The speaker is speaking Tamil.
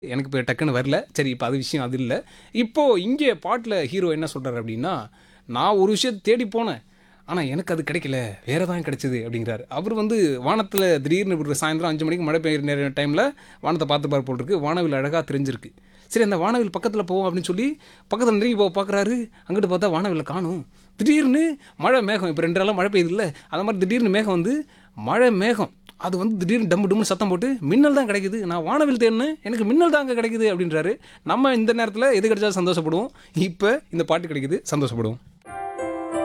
எனக்கு இப்போ டக்குன்னு வரல சரி இப்போ அது விஷயம் அது இல்லை இப்போது இங்கே பாட்டில் ஹீரோ என்ன சொல்கிறார் அப்படின்னா நான் ஒரு விஷயத்தை தேடி போனேன் ஆனால் எனக்கு அது கிடைக்கல வேறு தான் கிடைச்சது அப்படிங்கிறாரு அவர் வந்து வானத்தில் திடீர்னு இப்படி சாயந்தரம் அஞ்சு மணிக்கு மழை பெய்யுற நேர டைமில் வானத்தை பார்த்து பார் போல் இருக்கு வானவில் அழகாக தெரிஞ்சிருக்கு சரி அந்த வானவில் பக்கத்தில் போவோம் அப்படின்னு சொல்லி பக்கத்தில் நெருங்கி போக பார்க்குறாரு அங்கிட்டு பார்த்தா வானவில் காணும் திடீர்னு மழை மேகம் இப்போ ரெண்டு நாளாக மழை பெய்யுது இல்லை அந்த மாதிரி திடீர்னு மேகம் வந்து மழை மேகம் அது வந்து திடீர்னு டம்மு டம்னு சத்தம் போட்டு மின்னல் தான் கிடைக்குது நான் வானவில் தேடினேன் எனக்கு மின்னல் தான் அங்கே கிடைக்குது அப்படின்றாரு நம்ம இந்த நேரத்தில் எது கிடைச்சாலும் சந்தோஷப்படுவோம் இப்போ இந்த பாட்டு கிடைக்குது சந்தோஷப்படுவோம்